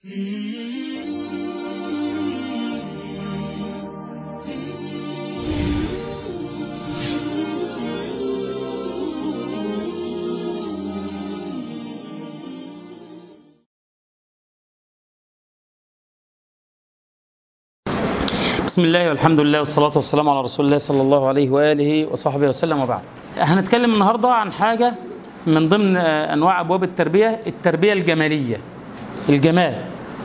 بسم الله والحمد لله والصلاة والسلام على رسول الله صلى الله عليه وآله وصحبه وسلم وبعد هنتكلم النهاردة عن حاجة من ضمن أنواع أبواب التربية التربية الجمالية الجمال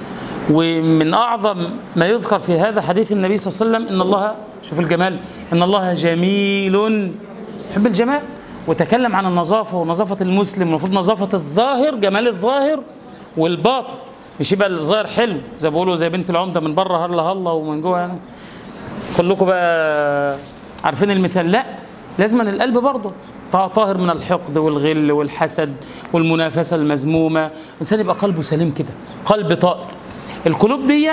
ومن أعظم ما يذكر في هذا حديث النبي صلى الله عليه وسلم إن الله شوف الجمال إن الله جميل يحب الجمال وتكلم عن النظافة ونظافة المسلم المفروض نظافة الظاهر جمال الظاهر والباطن مش يبقى الظاهر حلو زي بيقولوا زي بنت العمده من بره هلا هلا ومن جوه يعني كلكم بقى عارفين المثال لا لازم القلب برضه طاهر من الحقد والغل والحسد والمنافسه المذمومه الانسان يبقى قلبه سليم كده قلب طائر القلوب دي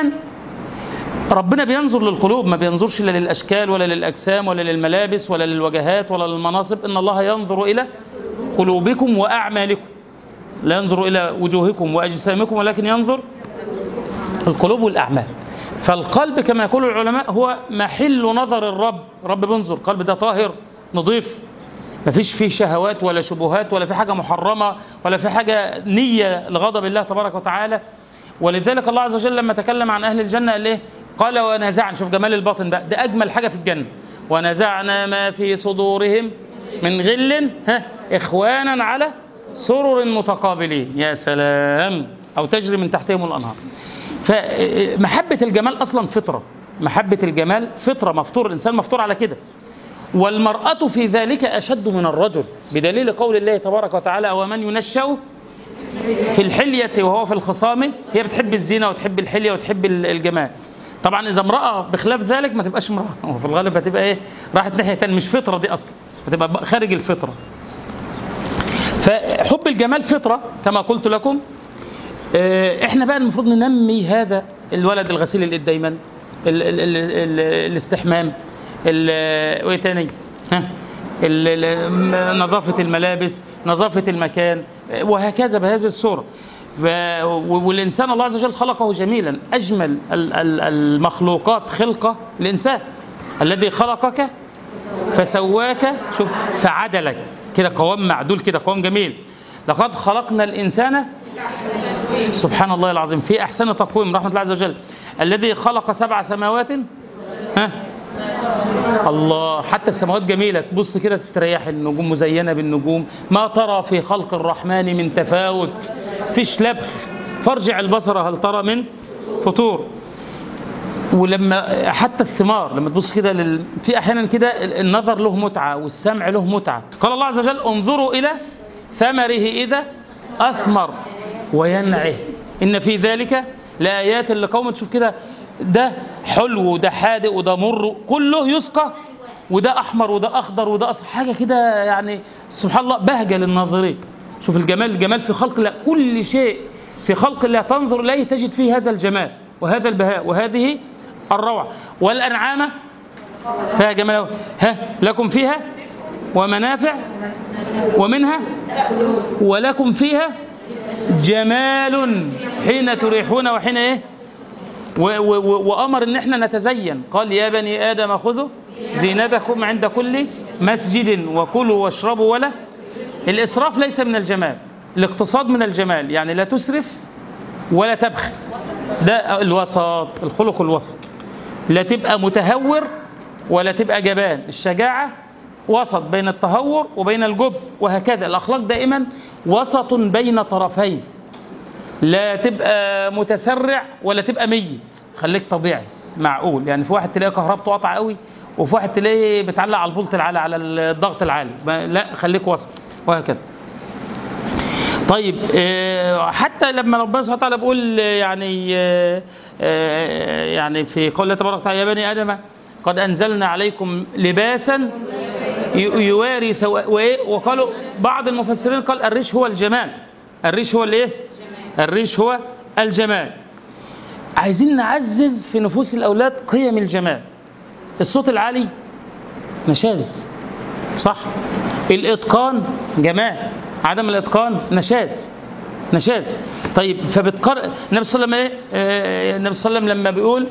ربنا بينظر للقلوب ما بينظرش لا للاشكال ولا للاجسام ولا للملابس ولا للوجهات ولا للمناصب ان الله ينظر الى قلوبكم واعمالكم لا ينظر إلى وجوهكم وأجسامكم ولكن ينظر القلوب والأعمال فالقلب كما يقول العلماء هو محل نظر الرب رب بينظر القلب ده طاهر نظيف ما فيش فيه شهوات ولا شبهات ولا في حاجة محرمة ولا في حاجة نية لغضب الله تبارك وتعالى ولذلك الله عز وجل لما تكلم عن أهل الجنة قال إيه قال ونزعنا شوف جمال الباطن بقى ده أجمل حاجة في الجنة ونزعنا ما في صدورهم من غل ها إخوانا على سرر متقابلين يا سلام أو تجري من تحتهم الأنهار فمحبة الجمال أصلا فطرة محبة الجمال فطرة مفطور الإنسان مفطور على كده والمرأة في ذلك أشد من الرجل بدليل قول الله تبارك وتعالى ومن ينشأ في الحلية وهو في الخصام هي بتحب الزينة وتحب الحلية وتحب الجمال طبعا إذا امرأة بخلاف ذلك ما تبقاش امرأة وفي الغالب هتبقى إيه راحت ناحية تانية مش فطرة دي أصلا هتبقى خارج الفطرة فحب الجمال فطرة كما قلت لكم احنا بقى المفروض ننمي هذا الولد الغسيل الايد دايما ال ال ال ال الاستحمام وايه تاني ها نظافة الملابس نظافة المكان وهكذا بهذه الصورة والإنسان الله عز وجل خلقه جميلا أجمل المخلوقات خلقة الإنسان الذي خلقك فسواك شوف فعدلك كده قوام معدول كده قوام جميل لقد خلقنا الإنسان سبحان الله العظيم في أحسن تقويم رحمة الله عز وجل الذي خلق سبع سماوات ها الله حتى السماوات جميلة تبص كده تستريح النجوم مزينة بالنجوم ما ترى في خلق الرحمن من تفاوت فيش لبخ فارجع البصر هل ترى من فطور ولما حتى الثمار لما تبص كده لل... في احيانا كده النظر له متعه والسمع له متعه قال الله عز وجل انظروا الى ثمره اذا اثمر وينعه ان في ذلك لايات لقوم تشوف كده ده حلو وده حادق وده مر كله يسقى وده احمر وده اخضر وده اصفر حاجه كده يعني سبحان الله بهجه للناظرين شوف الجمال الجمال في خلق الله كل شيء في خلق الله تنظر اليه تجد فيه هذا الجمال وهذا البهاء وهذه الروعة والأنعام فيها جمال ها لكم فيها ومنافع ومنها ولكم فيها جمال حين تريحون وحين ايه وأمر ان احنا نتزين قال يا بني آدم خذوا زينتكم عند كل مسجد وكلوا واشربوا ولا الإسراف ليس من الجمال الاقتصاد من الجمال يعني لا تسرف ولا تبخل ده الوسط الخلق الوسط لا تبقى متهور ولا تبقى جبان الشجاعة وسط بين التهور وبين الجبن وهكذا الأخلاق دائما وسط بين طرفين لا تبقى متسرع ولا تبقى ميت خليك طبيعي معقول يعني في واحد تلاقي كهربته قطع قوي وفي واحد تلاقيه بتعلق على الفولت العالي على الضغط العالي لا خليك وسط وهكذا طيب حتى لما ربنا سبحانه وتعالى بيقول يعني يعني في قول الله تبارك وتعالى يا بني ادم قد انزلنا عليكم لباسا يواري سواء وقالوا بعض المفسرين قال الريش هو الجمال الريش هو الايه الريش هو الجمال عايزين نعزز في نفوس الاولاد قيم الجمال الصوت العالي نشاز صح الاتقان جمال عدم الاتقان نشاز نشاز طيب فبتقر النبي صلى الله عليه وسلم ايه آه، النبي صلى الله عليه وسلم لما بيقول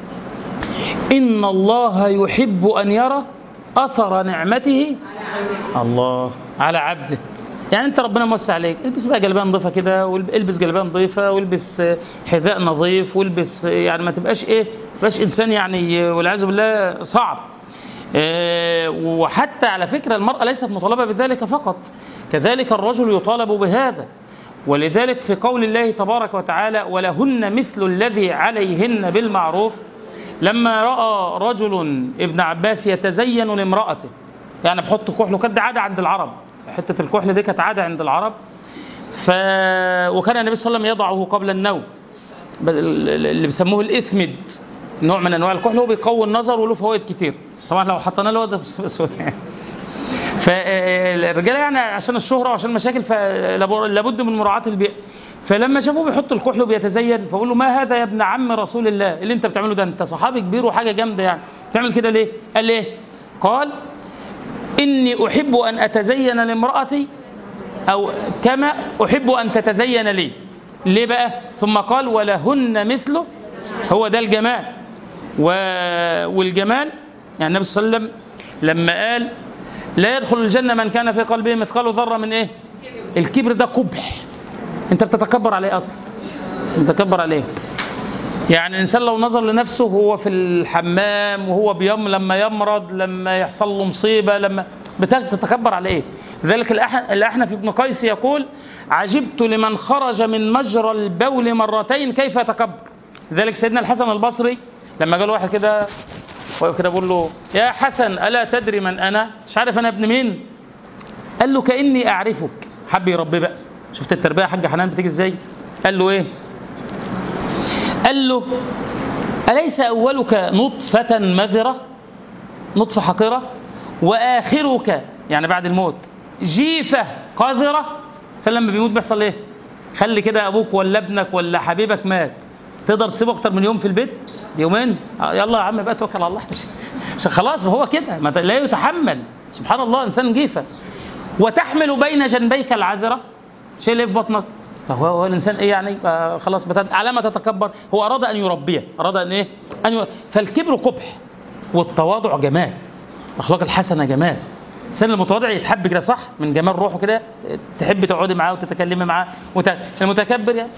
ان الله يحب ان يرى اثر نعمته الله على عبده يعني انت ربنا موسع عليك البس بقى جلبيه نظيفه كده والبس جلبيه نظيفه والبس آه، حذاء نظيف والبس آه، يعني ما تبقاش ايه ما تبقاش انسان يعني آه، والعياذ بالله صعب آه، وحتى على فكره المراه ليست مطالبه بذلك فقط كذلك الرجل يطالب بهذا ولذلك في قول الله تبارك وتعالى ولهن مثل الذي عليهن بالمعروف لما راى رجل ابن عباس يتزين لامراته يعني بحط كحله كانت عاده عند العرب حته الكحل دي كانت عاده عند العرب ف وكان النبي صلى الله عليه وسلم يضعه قبل النوم ب- اللي بيسموه الاثمد نوع من انواع الكحل هو بيقوي النظر وله فوائد كتير طبعا لو حطينا له ده اسود يعني فالرجاله يعني عشان الشهره وعشان المشاكل فلابد من مراعاه البيئه فلما شافوه بيحط الكحل وبيتزين فقول له ما هذا يا ابن عم رسول الله اللي انت بتعمله ده انت صحابي كبير وحاجه جامده يعني بتعمل كده ليه؟ قال ليه؟ قال اني احب ان اتزين لامراتي او كما احب ان تتزين لي ليه بقى؟ ثم قال ولهن مثله هو ده الجمال و... والجمال يعني النبي صلى الله عليه وسلم لما قال لا يدخل الجنة من كان في قلبه مثقال ذرة من ايه الكبر ده قبح انت بتتكبر عليه اصلا بتتكبر عليه يعني الانسان لو نظر لنفسه وهو في الحمام وهو بيم لما يمرض لما يحصل له مصيبه لما بتتكبر على ايه؟ لذلك الأح- الاحنف بن قيس يقول عجبت لمن خرج من مجرى البول مرتين كيف يتكبر؟ لذلك سيدنا الحسن البصري لما قال واحد كده واقف كده بيقول له يا حسن الا تدري من انا؟ مش عارف انا ابن مين؟ قال له كاني اعرفك حب يربيه بقى شفت التربيه يا حاج حنان بتيجي ازاي؟ قال له ايه؟ قال له أليس أولك نطفة مذرة نطفة حقيرة وآخرك يعني بعد الموت جيفة قذرة سلم لما بيموت بيحصل إيه خلي كده أبوك ولا ابنك ولا حبيبك مات تقدر تسيبه أكتر من يوم في البيت يومين آه، يلا يا عم بقى توكل على الله عشان خلاص ما هو كده ما ت- لا يتحمل سبحان الله إنسان جيفة وتحمل بين جنبيك العذرة شيء اللي في بطنك فهو هو الانسان ايه يعني آه خلاص بتد... على ما تتكبر هو اراد ان يربيه اراد ان ايه ان ي... فالكبر قبح والتواضع جمال الاخلاق الحسنه جمال الانسان المتواضع يتحب كده صح من جمال روحه كده تحب تقعدي معاه وتتكلمي معاه وت... المتكبر يعني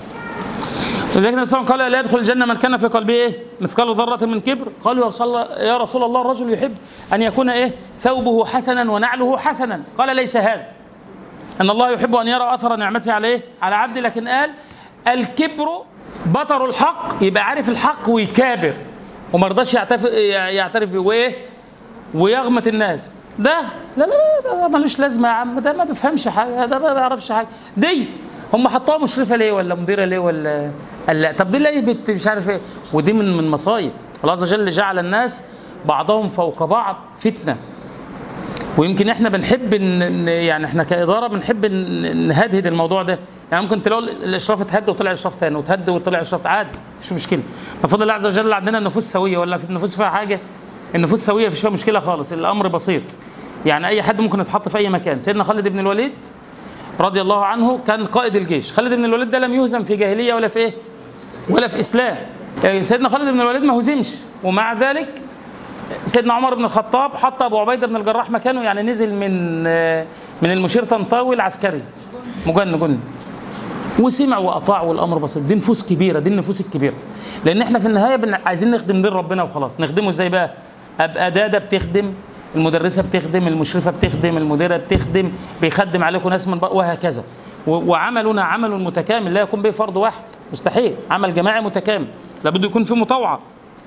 لذلك النبي صلى الله عليه وسلم قال لا يدخل الجنه من كان في قلبه ايه مثقال ذره من كبر قالوا يا رسول الله يا رسول الله الرجل يحب ان يكون ايه ثوبه حسنا ونعله حسنا قال ليس هذا ان الله يحب ان يرى اثر نعمته على ايه على عبده لكن قال الكبر بطر الحق يبقى عارف الحق ويكابر وما رضاش يعترف يعترف بيه وايه ويغمط الناس ده لا لا لا ده ملوش لازمه يا عم ده ما بيفهمش حاجه ده ما بيعرفش حاجه دي هم حطوها مشرفه ليه ولا مديره ليه ولا قال لا طب دي ليه بت مش عارف ايه ودي من من مصايب الله عز وجل جعل الناس بعضهم فوق بعض فتنه ويمكن احنا بنحب ان إن- يعني احنا كاداره بنحب ان نهدهد الموضوع ده يعني ممكن تلاقوا الاشراف اتهد وطلع اشراف تاني وتهد وطلع اشراف عادي مش مشكله بفضل الله عز وجل عندنا النفوس سويه ولا في النفوس فيها حاجه النفوس سويه مفيش فيها مشكله خالص الامر بسيط يعني اي حد ممكن يتحط في اي مكان سيدنا خالد بن الوليد رضي الله عنه كان قائد الجيش خالد بن الوليد ده لم يهزم في جاهليه ولا في ايه ولا في اسلام يعني سيدنا خالد بن الوليد ما هزمش ومع ذلك سيدنا عمر بن الخطاب حط ابو عبيده بن الجراح مكانه يعني نزل من من المشير طنطاوي العسكري مجن جن وسمع واطاع والامر بسيط دي نفوس كبيره دي النفوس الكبيره لان احنا في النهايه بن... عايزين نخدم دين ربنا وخلاص نخدمه ازاي بقى ابقى داده بتخدم المدرسه بتخدم المشرفه بتخدم المديره بتخدم بيخدم عليكم ناس من بره وهكذا و... وعملنا عمل متكامل لا يكون به فرد واحد مستحيل عمل جماعي متكامل لابد يكون فيه مطوعه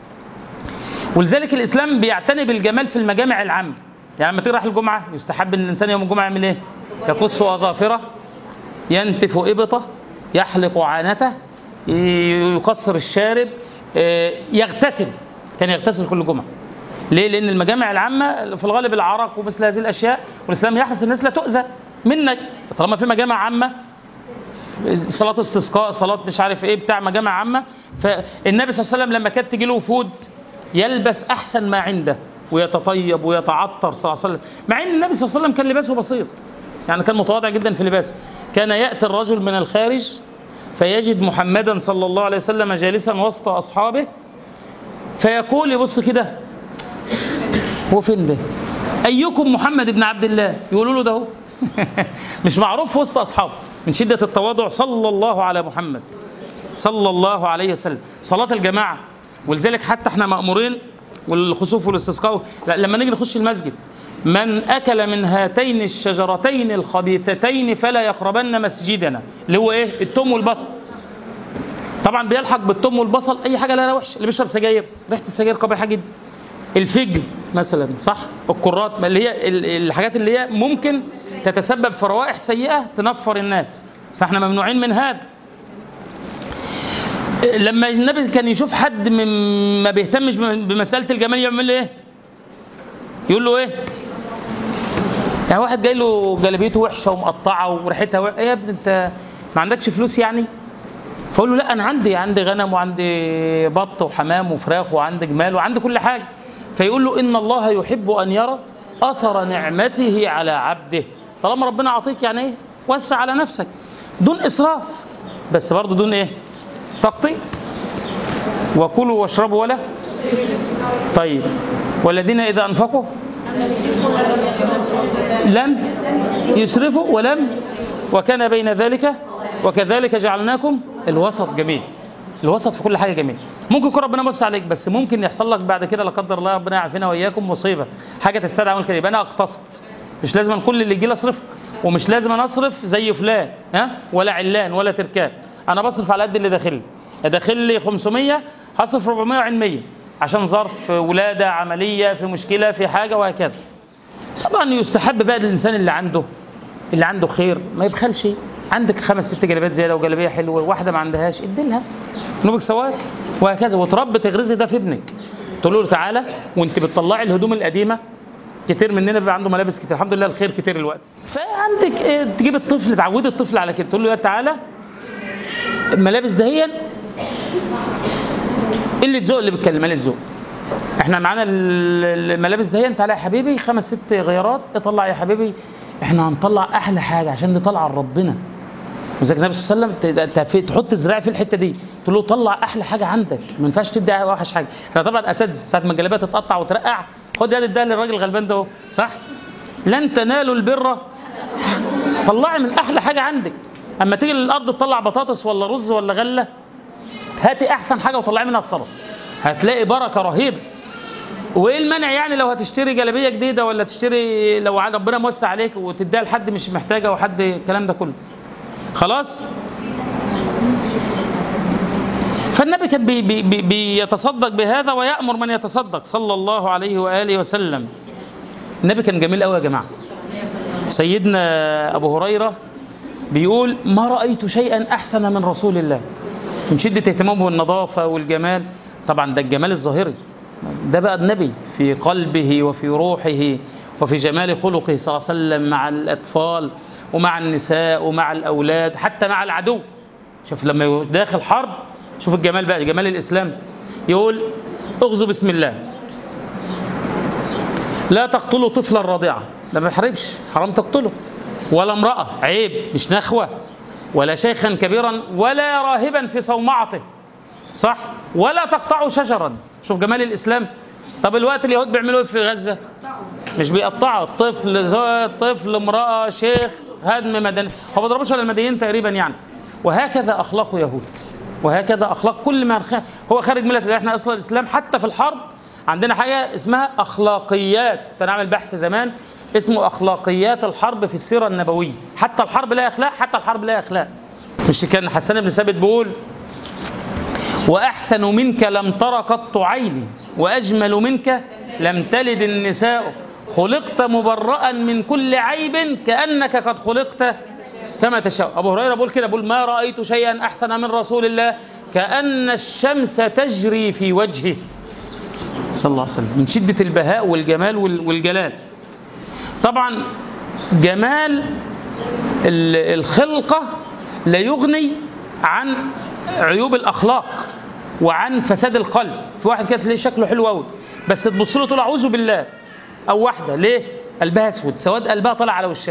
ولذلك الاسلام بيعتني بالجمال في المجامع العامه يعني لما تيجي رايح الجمعه يستحب ان الانسان يوم الجمعه يعمل ايه يقص اظافره ينتف ابطه يحلق عانته يقصر الشارب إيه، يغتسل كان يغتسل كل جمعه ليه؟ لأن المجامع العامة في الغالب العرق ومثل هذه الأشياء والإسلام يحرص الناس لا تؤذى منك طالما في مجامع عامة صلاة استسقاء صلاة مش عارف ايه بتاع مجامع عامة فالنبي صلى الله عليه وسلم لما كانت تجي له وفود يلبس أحسن ما عنده ويتطيب ويتعطر صلى الله عليه وسلم مع ان النبي صلى الله عليه وسلم كان لباسه بسيط يعني كان متواضع جدا في لباسه كان يأتي الرجل من الخارج فيجد محمدا صلى الله عليه وسلم جالسا وسط أصحابه فيقول يبص كده هو فين ده أيكم محمد بن عبد الله يقولوا له ده هو مش معروف وسط أصحابه من شدة التواضع صلى الله على محمد صلى الله عليه وسلم صلاة الجماعة ولذلك حتى احنا مأمورين والخسوف والاستسقاء لا لما نيجي نخش المسجد من أكل من هاتين الشجرتين الخبيثتين فلا يقربن مسجدنا اللي هو إيه التوم والبصل طبعا بيلحق بالتوم والبصل أي حاجة لا وحش اللي بيشرب سجاير ريحة السجاير قبيحة جدا الفجر مثلا صح الكرات اللي هي ال- الحاجات اللي هي ممكن تتسبب في روائح سيئة تنفر الناس فاحنا ممنوعين من هذا لما النبي كان يشوف حد من ما بيهتمش بمسألة الجمال يعمل له ايه يقول له ايه يعني واحد جاي له جلابيته وحشه ومقطعه وريحتها وحشه ايه يا ابني انت ما عندكش فلوس يعني فاقول له لا انا عندي عندي غنم وعندي بط وحمام وفراخ وعندي جمال وعندي كل حاجه فيقول له ان الله يحب ان يرى اثر نعمته على عبده طالما ربنا عطيك يعني ايه وسع على نفسك دون اسراف بس برضه دون ايه تقطيع وكلوا واشربوا ولا طيب والذين اذا انفقوا لم يسرفوا ولم وكان بين ذلك وكذلك جعلناكم الوسط جميل الوسط في كل حاجه جميل ممكن يكون ربنا بص عليك بس ممكن يحصل لك بعد كده لا قدر الله ربنا يعافينا واياكم مصيبه حاجه تستدعي عمل كده يبقى انا اقتصد مش لازم كل اللي يجي لي اصرف ومش لازم انا اصرف زي فلان ها ولا علان ولا تركان انا بصرف على قد اللي داخل لي داخل لي 500 هصرف 400 وعين 100 عشان ظرف ولاده عمليه في مشكله في حاجه وهكذا طبعا يستحب بقى للانسان اللي عنده اللي عنده خير ما يبخلش عندك خمس ست جلابيات زياده وجلابيه حلوه واحده ما عندهاش ادي لها نوبك سواك وهكذا وتربي تغرزي ده في ابنك تقول له تعالى وانت بتطلعي الهدوم القديمه كتير مننا بيبقى عنده ملابس كتير الحمد لله الخير كتير الوقت فعندك إيه تجيب الطفل تعودي الطفل على كده تقول له يا تعالى الملابس دهيا اللي ذوق اللي بيتكلم قال الذوق احنا معانا ال- الملابس دهيا تعالى يا حبيبي خمس ست غيارات اطلع يا حبيبي احنا هنطلع احلى حاجه عشان نطلع لربنا وزي النبي صلى الله عليه وسلم ت- ت- في- تحط الذراع في الحته دي تقول له طلع احلى حاجه عندك ما ينفعش تدي اوحش حاجه احنا طبعا اساتذه ساعه ما الجلابيه تتقطع وترقع خد يد ده للراجل الغلبان ده اهو صح لن تنالوا البر طلعي من احلى حاجه عندك اما تيجي للارض تطلع بطاطس ولا رز ولا غله هاتي احسن حاجه وطلعي منها الصلاه هتلاقي بركه رهيبه وايه المانع يعني لو هتشتري جلابيه جديده ولا تشتري لو ع- ربنا موسع عليك وتديها لحد مش محتاجه وحد الكلام ده كله خلاص فالنبي كان بي بي بي بيتصدق بهذا ويأمر من يتصدق صلى الله عليه وآله وسلم النبي كان جميل قوي يا جماعة سيدنا أبو هريرة بيقول ما رأيت شيئا أحسن من رسول الله من شدة اهتمامه بالنظافة والجمال طبعا ده الجمال الظاهري ده بقى النبي في قلبه وفي روحه وفي جمال خلقه صلى الله عليه وسلم مع الأطفال ومع النساء ومع الأولاد حتى مع العدو شوف لما يبقى داخل حرب شوف الجمال بقى جمال الإسلام يقول اغزوا بسم الله لا تقتلوا طفلا رضيعا ده ما يحرمش حرام تقتله ولا امرأة عيب مش نخوة ولا شيخا كبيرا ولا راهبا في صومعته صح ولا تقطعوا شجرا شوف جمال الإسلام طب الوقت اليهود بيعملوا ايه في غزة مش بيقطعوا طفل زوج طفل امرأة شيخ هدم مدني هو ما بيضربوش على المدنيين تقريبا يعني وهكذا أخلاق يهود وهكذا أخلاق كل ما خ- هو خارج ملة احنا أصل الإسلام حتى في الحرب عندنا حاجة اسمها أخلاقيات تنعمل بحث زمان اسمه أخلاقيات الحرب في السيرة النبوية حتى الحرب لها أخلاق حتى الحرب لها أخلاق مش كان حسان بن ثابت بيقول وأحسن منك لم تر قط عيني وأجمل منك لم تلد النساء خلقت مبرأ من كل عيب كأنك قد خلقت كما تشاء أبو هريرة بيقول كده بيقول ما رأيت شيئا أحسن من رسول الله كأن الشمس تجري في وجهه صلى الله عليه وسلم من شدة البهاء والجمال وال- والجلال طبعا جمال ال- الخلقة لا يغني عن عيوب الأخلاق وعن فساد القلب في واحد كده تلاقيه شكله حلو قوي بس تبص له تقول أعوذ بالله أو واحدة ليه؟ قلبها أسود سواد قلبها طالع على وشها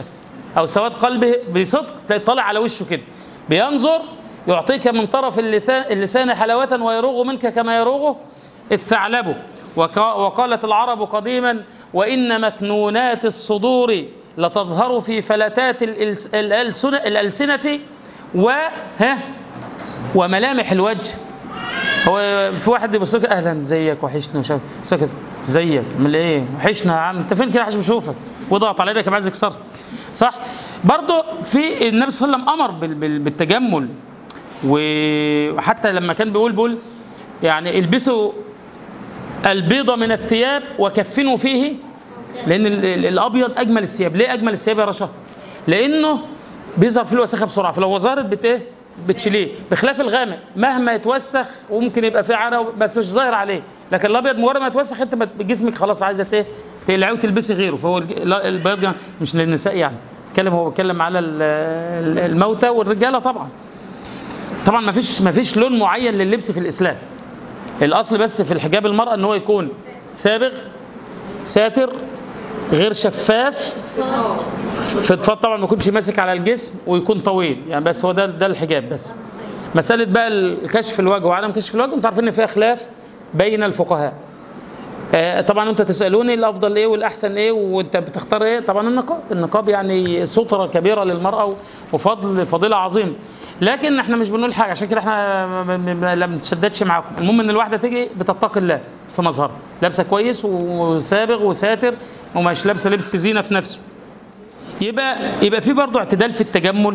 او سواد قلبه بصدق تلاقي طالع على وشه كده بينظر يعطيك من طرف اللسان, اللسان حلاوة ويروغ منك كما يروغ الثعلب وك- وقالت العرب قديما وإن مكنونات الصدور لتظهر في فلتات الإلس- الألسنة, الألسنة و ها وملامح الوجه هو في واحد يبص لك اهلا زيك وحشنا وشاف سكت زيك من ايه وحشنا يا عم انت فين كده عشان بشوفك وضغط على يدك عايز يكسر صح برضه في النبي صلى الله عليه وسلم امر بال- بال- بالتجمل و- وحتى لما كان بيقول بيقول يعني البسوا البيض من الثياب وكفنوا فيه لان ال- ال- الابيض اجمل الثياب ليه اجمل الثياب يا رشا لانه بيظهر فيه الوساخه بسرعه فلو ظهرت بت ايه بتشيليه بخلاف الغامق مهما يتوسخ وممكن يبقى فيه عرق بس مش ظاهر عليه لكن الابيض مجرد ما يتوسخ انت بت- جسمك خلاص عايزه ايه تقلعيه وتلبسي غيره فهو الج- لا، البياض يعني مش للنساء يعني بيتكلم هو بيتكلم على ال- ال- الموتى والرجاله طبعا طبعا ما فيش ما فيش لون معين لللبس في الاسلام الاصل بس في الحجاب المراه ان هو يكون سابغ ساتر غير شفاف فضفاض طبعا ما يكونش ماسك على الجسم ويكون طويل يعني بس هو ده ده الحجاب بس مساله بقى الكشف الوجه وعدم كشف الوجه انتوا عارفين ان فيها خلاف بين الفقهاء آه، طبعا انتوا تسالوني الافضل ايه والاحسن ايه وانت بتختار ايه طبعا النقاب النقاب يعني ستره كبيره للمراه وفضل فضيله عظيمه لكن احنا مش بنقول حاجه عشان كده احنا ما- ما ما- ما بنتشددش معاكم المهم ان الواحده تيجي بتتقي الله في مظهرها لابسه كويس وسابغ وساتر ومش لابسه لبس زينه في نفسه يبقى يبقى في برضه اعتدال في التجمل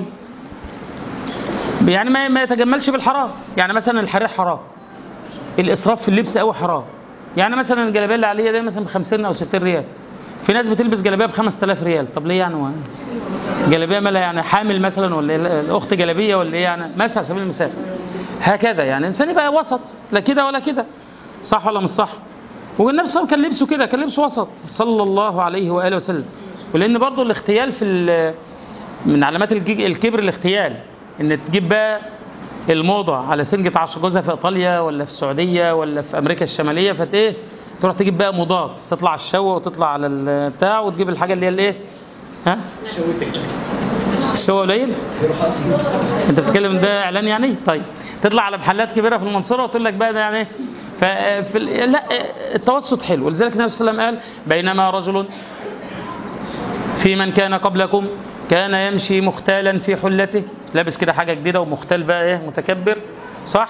يعني ما ما يتجملش بالحرام يعني مثلا الحرير حرام الاسراف في اللبس قوي حرام يعني مثلا الجلابيه اللي عليا ده مثلا ب 50 او 60 ريال في ناس بتلبس جلابيه ب 5000 ريال طب ليه يعني هو جلابيه مالها يعني حامل مثلا ولا إيه؟ الاخت جلابيه ولا ايه يعني مثلا على سبيل المثال هكذا يعني الانسان يبقى وسط لا كده ولا كده صح ولا مش صح والنبي صلى الله عليه وسلم كان لبسه كده كان لبسه وسط صلى الله عليه واله وسلم ولان برضه الاختيال في ال- من علامات الج- الكبر الاختيال ان تجيب بقى الموضه على سنجة عشر جوزها في ايطاليا ولا في السعوديه ولا في امريكا الشماليه فت ايه تروح تجيب بقى موضات تطلع على الشوه وتطلع على البتاع وتجيب الحاجه اللي هي الايه ها الشوه قليل انت بتتكلم ده اعلان يعني طيب تطلع على محلات كبيره في المنصوره وتقول لك بقى ده يعني ايه ففي ال- لا التوسط حلو ولذلك النبي صلى الله عليه وسلم قال بينما رجل في من كان قبلكم كان يمشي مختالا في حلته لابس كده حاجه جديده ومختال بقى ايه متكبر صح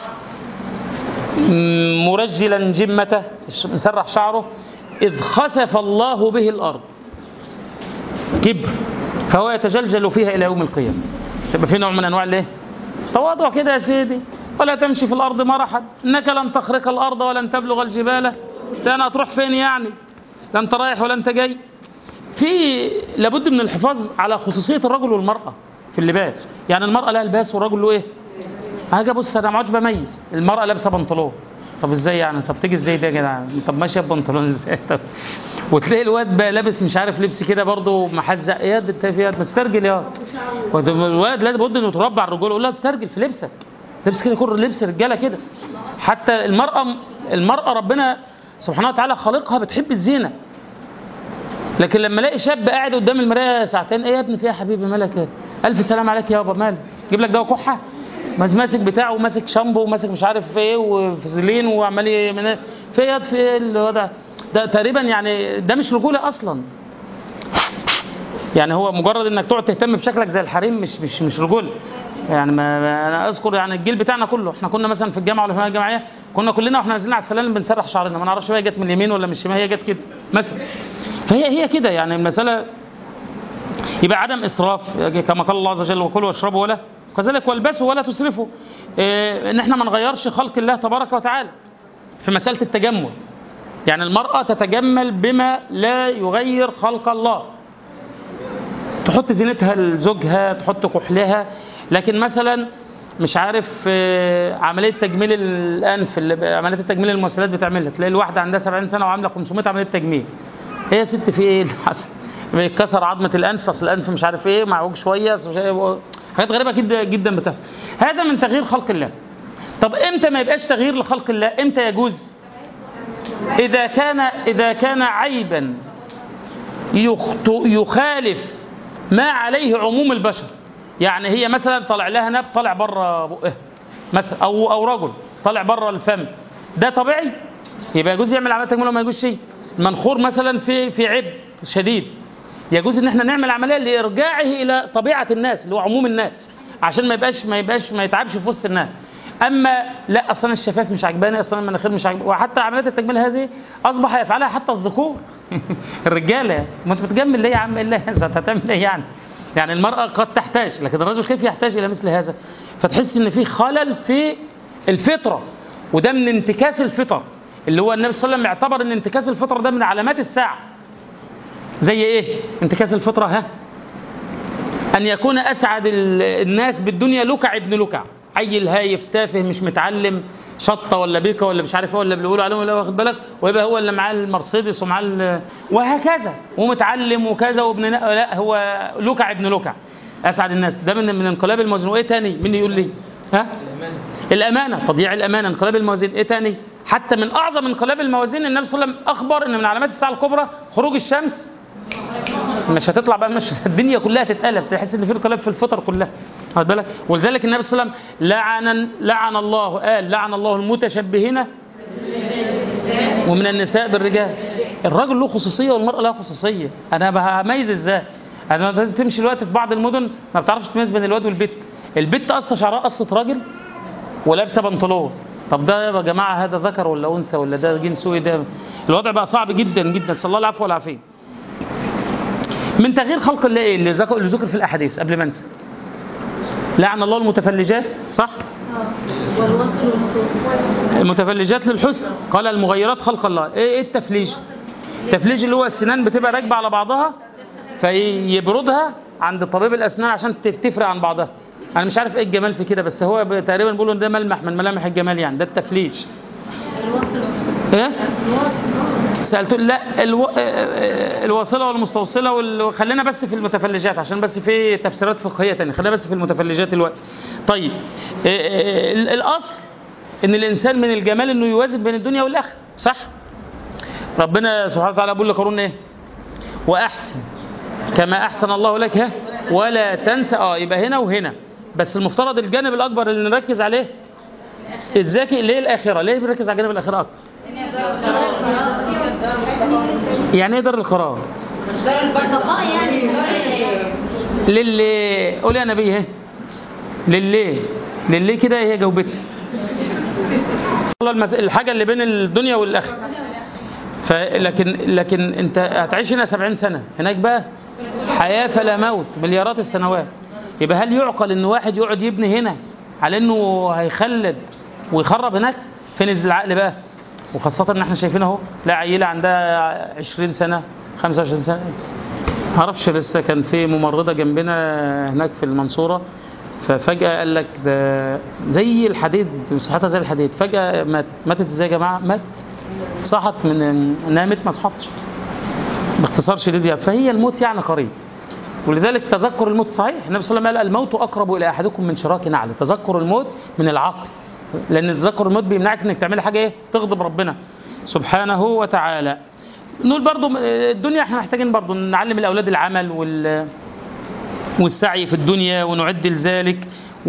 م- مرجلا جمته مسرح شعره اذ خسف الله به الارض كبر فهو يتجلجل فيها الى يوم القيامه يبقى في نوع من انواع الايه تواضع كده يا سيدي ولا تمشي في الارض مرحا انك لن تخرق الارض ولن تبلغ الجبال ده انا هتروح فين يعني لا انت رايح ولا انت جاي في لابد من الحفاظ على خصوصيه الرجل والمراه في اللباس يعني المراه لها لباس والرجل له ايه حاجه بص انا ما عادش بميز المراه لابسه بنطلون طب ازاي يعني طب تيجي ازاي ده يا جدعان طب ماشيه ببنطلون ازاي طب وتلاقي الواد بقى لابس مش عارف لبس كده برضه محزق يا ده انت في مسترجل يا واد- الواد لابد انه يتربى على الرجوله يقول لها تسترجل في لبسك لبس كده كل لبس رجاله كده حتى المراه المراه ربنا سبحانه وتعالى خالقها بتحب الزينه لكن لما الاقي شاب قاعد قدام المرايه ساعتين ايه يا ابني فيها يا حبيبي مالك ايه الف سلام عليك يابا مالك جيب لك دواء كحه ماس- ماسك بتاعه وماسك شامبو وماسك مش عارف ايه وفازلين وعمال ي- من- في ايه في ايه اللي هو ده ده تقريبا يعني ده مش رجوله اصلا يعني هو مجرد انك تقعد تهتم بشكلك زي الحريم مش مش مش رجوله يعني ما ما- انا اذكر يعني الجيل بتاعنا كله احنا كنا مثلا في الجامعه ولا في الجامعيه كنا كلنا واحنا نازلين على السلالم بنسرح شعرنا ما نعرفش بقى جت من اليمين ولا من الشمال هي جت كده مثلا فهي هي كده يعني المساله يبقى عدم اسراف كما قال الله عز وجل وكلوا واشربوا ولا كذلك والبسوا ولا تسرفوا إيه ان احنا ما نغيرش خلق الله تبارك وتعالى في مساله التجمل يعني المراه تتجمل بما لا يغير خلق الله تحط زينتها لزوجها تحط كحلها لكن مثلا مش عارف آه، عمليه تجميل الانف اللي عمليه التجميل الممثلات بتعملها تلاقي الواحده عندها 70 سنه وعامله 500 عمليه تجميل ايه يا ست في ايه اللي حصل بيتكسر عظمه الانف اصل الانف مش عارف ايه معوج شويه أصل مش عارف- حاجات غريبه جدا جدا بتحصل هذا من تغيير خلق الله طب امتى ما يبقاش تغيير لخلق الله امتى يجوز اذا كان اذا كان عيبا يخت- يخالف ما عليه عموم البشر يعني هي مثلا طالع لها ناب طالع بره بقها مثلا او او رجل طالع بره الفم ده طبيعي يبقى يجوز يعمل عمليه تجميل وما يجوز شيء منخور مثلا في في عيب شديد يجوز ان احنا نعمل عمليه لارجاعه الى طبيعه الناس اللي هو عموم الناس عشان ما يبقاش ما يبقاش ما يتعبش في وسط الناس اما لا اصلا الشفاف مش عجباني اصلا المناخير مش عجباني وحتى عمليات التجميل هذه اصبح يفعلها حتى الذكور الرجاله ما انت بتجمل ليه يا عم الا هذا هتعمل ايه يعني يعني المراه قد تحتاج لكن الرجل كيف يحتاج الى مثل هذا فتحس ان في خلل في الفطره وده من انتكاس الفطر اللي هو النبي صلى الله عليه وسلم اعتبر ان انتكاس الفطر ده من علامات الساعه زي ايه انتكاس الفطره ها ان يكون اسعد ال- الناس بالدنيا لكع ابن لكع عيل هايف تافه مش متعلم شطه ولا بيكه ولا مش عارف ايه ولا اللي بيقولوا عليهم ولا واخد بالك ويبقى هو اللي معاه المرسيدس ومعاه ال- وهكذا ومتعلم وكذا وابن نا- لا هو لكع ابن لكع اسعد الناس ده من من انقلاب الموازين وايه تاني مين يقول لي ها الامانه تضييع الامانه انقلاب الموازين ايه تاني حتى من اعظم انقلاب الموازين النبي صلى الله عليه وسلم اخبر ان من علامات الساعه الكبرى خروج الشمس مش هتطلع بقى مش الدنيا كلها تتقلب تحس ان في انقلاب في الفطر كلها واخد بالك ولذلك النبي صلى الله عليه وسلم لعن لعن الله قال لعن الله المتشبهين ومن النساء بالرجال الراجل له خصوصيه والمراه لها خصوصيه انا هميز ازاي انا تمشي دلوقتي في بعض المدن ما بتعرفش تميز بين الواد والبت البت قصه شعرها قصه راجل ولابسه بنطلون طب ده يا جماعه هذا ذكر ولا انثى ولا ده جنسه ايه ده الوضع بقى صعب جدا جدا صلى الله العفو والعافيه من تغيير خلق الله ايه اللي ذكر اللي ذكر في الاحاديث قبل ما انسى لعن الله المتفلجات صح والوصل والمتوسط المتفلجات للحسن قال المغيرات خلق الله ايه ايه التفليج التفليج اللي هو السنان بتبقى راكبه على بعضها فيبردها عند طبيب الاسنان عشان تف- تفرق عن بعضها انا مش عارف ايه الجمال في كده بس هو ب- تقريبا بيقولوا إن ده ملمح من ملامح الجمال يعني ده التفليج الوصل ايه سالته لا الو... آه، آه، الواصله والمستوصله وال... خلينا بس في المتفلجات عشان بس في تفسيرات فقهيه تانية خلينا بس في المتفلجات دلوقتي طيب آه، آه، ال- الاصل ان الانسان من الجمال انه يوازن بين الدنيا والاخره صح ربنا سبحانه وتعالى بيقول لقارون ايه واحسن كما احسن الله لك ها ولا تنسى اه يبقى هنا وهنا بس المفترض الجانب الاكبر اللي نركز عليه الذكي ليه الاخره ليه بنركز على الجانب الاخره اكتر يعني ايه دار القرار دار البرتقاء يعني للي قول يا نبي اهي للي للي كده هي جاوبتي والله المس... الحاجه اللي بين الدنيا والاخره فلكن لكن انت هتعيش هنا 70 سنه هناك بقى حياه فلا موت مليارات السنوات يبقى هل يعقل ان واحد يقعد يبني هنا على انه هيخلد ويخرب هناك فين العقل بقى وخاصه ان احنا شايفين اهو لا عيله عندها 20 سنه 25 سنه ما اعرفش لسه كان في ممرضه جنبنا هناك في المنصوره ففجاه قال لك ده زي الحديد صحتها زي الحديد فجاه ماتت ماتت ازاي يا جماعه مات صحت من نامت ما صحتش باختصار شديد يعني فهي الموت يعني قريب ولذلك تذكر الموت صحيح النبي صلى الله عليه وسلم قال الموت اقرب الى احدكم من شراك نعله تذكر الموت من العقل لان تذكر الموت بيمنعك انك تعملي حاجه ايه تغضب ربنا سبحانه وتعالى نقول برضو الدنيا احنا محتاجين برضو نعلم الاولاد العمل وال والسعي في الدنيا ونعد لذلك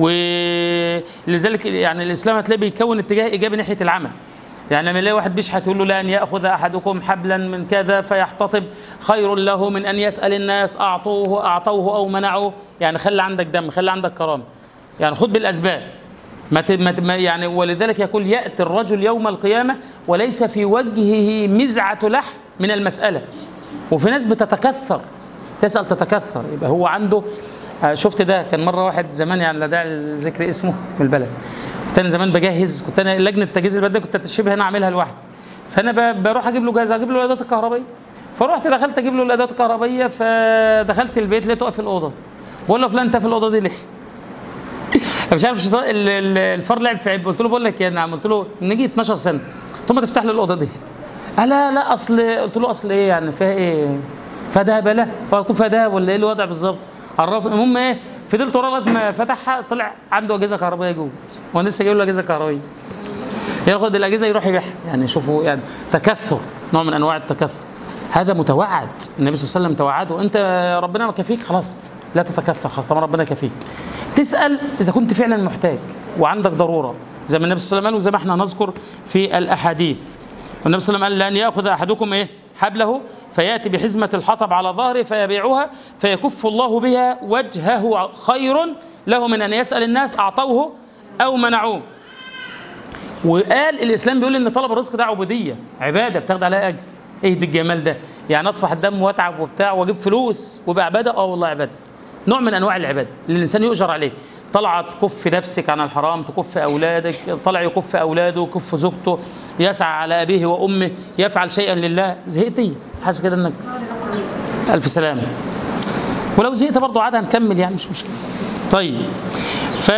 ولذلك يعني الاسلام هتلاقيه بيكون اتجاه ايجابي ناحيه العمل يعني لما يلاقي واحد بيشحت يقول له لان ياخذ احدكم حبلا من كذا فيحتطب خير له من ان يسال الناس اعطوه اعطوه او منعوه يعني خلي عندك دم خلي عندك كرامه يعني خذ بالاسباب ما ت- ما ت- ما يعني ولذلك يقول ياتي الرجل يوم القيامه وليس في وجهه مزعه لحم من المساله وفي ناس بتتكثر تسال تتكثر يبقى هو عنده آه، شفت ده كان مره واحد زمان يعني لا داعي لذكر اسمه من البلد كنت انا زمان بجهز كنت انا لجنه تجهيز البلد دي كنت شبه انا اعملها لوحدي فانا ب- بروح اجيب له جهاز اجيب له الادوات الكهربائيه فرحت دخلت اجيب له الادوات الكهربائيه فدخلت البيت لقيته واقف في الاوضه بقول له فلان انت في الاوضه دي ليه؟ مش عارف الشيطان- ال- ال- الفار لعب في عيب قلت له بقول لك يا نعم قلت له نجي 12 سنه قلت له ما تفتح لي الاوضه دي قال لا لا اصل قلت له اصل ايه يعني فيها ايه فيها دهب لا فيكون فيها دهب ولا ايه الوضع بالظبط عرف المهم ايه فضلت وراه لغايه ما فتحها طلع عنده اجهزه كهربائيه جوه وانا لسه جايب له اجهزه كهربائيه ياخد الاجهزه يروح يبيعها يعني شوفوا يعني تكثر نوع من انواع التكثر هذا متوعد النبي صلى الله عليه وسلم توعده انت ربنا ما كفيك خلاص لا تتكثر خلاص طالما ربنا كفيك تسال اذا كنت فعلا محتاج وعندك ضروره زي ما النبي صلى الله عليه وسلم قال وزي ما احنا نذكر في الاحاديث والنبي صلى الله عليه وسلم قال لان ياخذ احدكم ايه حبله فياتي بحزمه الحطب على ظهره فيبيعها فيكف الله بها وجهه خير له من ان يسال الناس اعطوه او منعوه وقال الاسلام بيقول ان طلب الرزق ده عبوديه عباده بتاخد عليها اجر ايه ده الجمال ده يعني اطفح الدم واتعب وبتاع واجيب فلوس ويبقى عباده اه والله عباده نوع من انواع العباده اللي الانسان يؤجر عليه طلع تكف نفسك عن الحرام تكف اولادك طلع يكف اولاده يكف زوجته يسعى على ابيه وامه يفعل شيئا لله زهقت ايه حاسس كده انك الف سلامه ولو زهقت برضه عاد هنكمل يعني مش مشكله طيب ف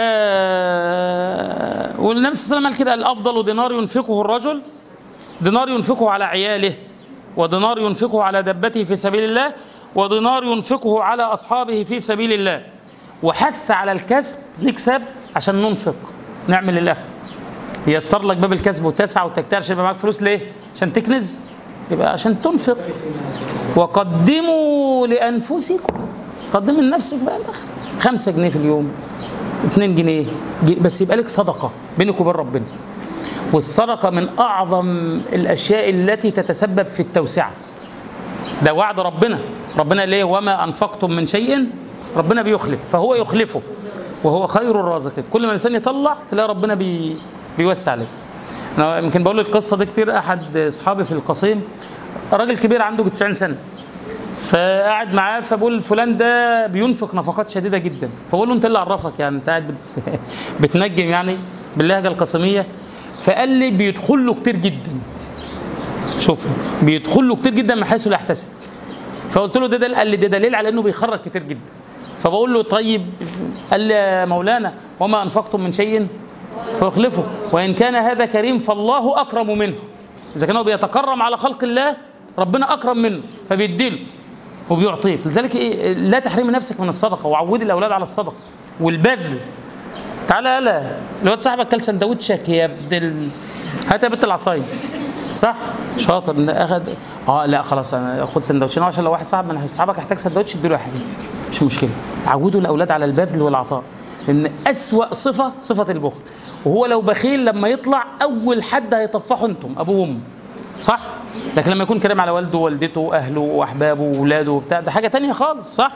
والنبي صلى الله عليه وسلم قال كده الافضل دينار ينفقه الرجل دينار ينفقه على عياله ودينار ينفقه على دبته في سبيل الله ودينار ينفقه على اصحابه في سبيل الله وحث على الكسب نكسب عشان ننفق نعمل لله ييسر لك باب الكسب وتسعى وتجتهد عشان يبقى معاك فلوس ليه؟ عشان تكنز يبقى عشان تنفق وقدموا لانفسكم قدم لنفسك بقى الاخر خمسة جنيه في اليوم 2 جنيه بس يبقى لك صدقه بينك وبين ربنا والصدقه من اعظم الاشياء التي تتسبب في التوسعه ده وعد ربنا ربنا ليه وما انفقتم من شيء ربنا بيخلف فهو يخلفه وهو خير الرازقين كل ما الانسان يطلع تلاقي ربنا بي بيوسع عليه انا يمكن بقول القصه دي كتير احد اصحابي في القصيم راجل كبير عنده 90 سنه فقاعد معاه فبقول فلان ده بينفق نفقات شديده جدا فبقول له انت اللي عرفك يعني انت قاعد بت... بتنجم يعني باللهجه القصيميه فقال لي بيدخل له كتير جدا شوف بيدخل له كتير جدا من حيث لا يحتسب فقلت له ده ده قال لي ده دليل على انه بيخرج كتير جدا فبقول له طيب قال لي يا مولانا وما انفقتم من شيء فيخلفه وان كان هذا كريم فالله اكرم منه اذا كان هو بيتكرم على خلق الله ربنا اكرم منه فبيديله وبيعطيه لذلك إيه لا تحرمي نفسك من الصدقه وعودي الاولاد على الصدقه والبذل تعالى يلا الواد صاحبك كل سندوتشك يا ابن ال... هات يا بنت العصايه صح شاطر اخد اه لا خلاص انا خد سندوتشين عشان لو واحد صاحب من صحابك احتاج سندوتش اديله يا حبيبي مش مشكله عودوا الاولاد على البذل والعطاء لان اسوا صفه صفه البخل وهو لو بخيل لما يطلع اول حد هيطفحه انتم ابوه وامه صح لكن لما يكون كريم على والده ووالدته واهله واحبابه واولاده وبتاع ده حاجه تانية خالص صح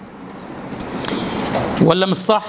ولا مش صح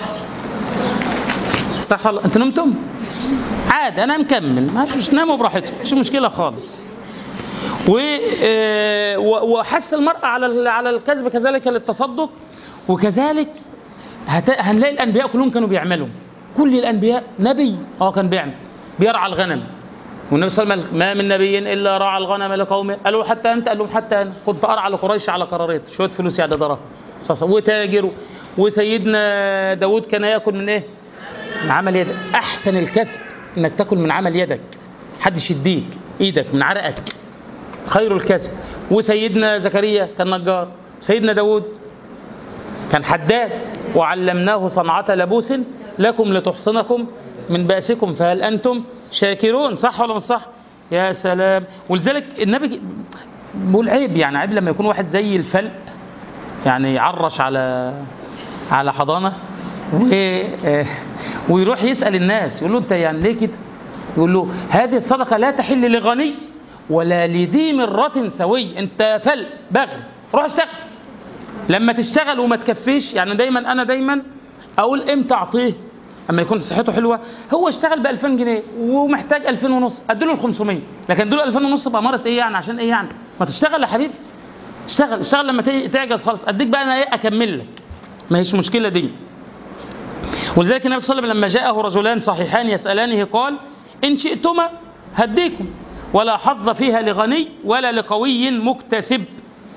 صح ولا انتوا نمتم عادي انا مكمل ما مش ناموا براحتكم مش مشكله خالص و آه، و- وحث المرأة على ال- على الكذب كذلك للتصدق وكذلك هت- هنلاقي الانبياء كلهم كانوا بيعملوا كل الانبياء نبي اه كان بيعمل بيرعى الغنم والنبي صلى الله عليه وسلم ما من نبي الا رعى الغنم لقومه قالوا حتى انت قال لهم حتى انا كنت ارعى لقريش على قراريط شويه فلوس يعني دراهم صلى الله عليه وسلم. وتاجر وسيدنا داود كان ياكل من ايه؟ من عمل يدك احسن الكسب انك تاكل من عمل يدك حدش يديك ايدك من عرقك خير الكسب وسيدنا زكريا كان نجار سيدنا داود كان حداد وعلمناه صنعة لبوس لكم لتحصنكم من بأسكم فهل أنتم شاكرون صح ولا مش صح يا سلام ولذلك النبي بيقول عيب يعني عيب لما يكون واحد زي الفلق يعني يعرش على على حضانة و... آه، ويروح يسأل الناس يقول له أنت يعني ليه كده يقول له هذه الصدقة لا تحل لغني ولا لذي مرة سوي أنت فلق بغل روح اشتغل لما تشتغل وما تكفيش يعني دايما انا دايما اقول امتى اعطيه اما يكون صحته حلوه هو اشتغل ب 2000 جنيه ومحتاج 2000 ونص اديله ال 500 لكن اديله 2000 ونص باماره ايه يعني عشان ايه يعني ما تشتغل يا حبيبي اشتغل اشتغل لما تي- تعجز خالص اديك بقى انا ايه اكمل لك ما هيش مشكله دي ولذلك النبي صلى الله عليه وسلم لما جاءه رجلان صحيحان يسالانه قال ان شئتما هديكم ولا حظ فيها لغني ولا لقوي مكتسب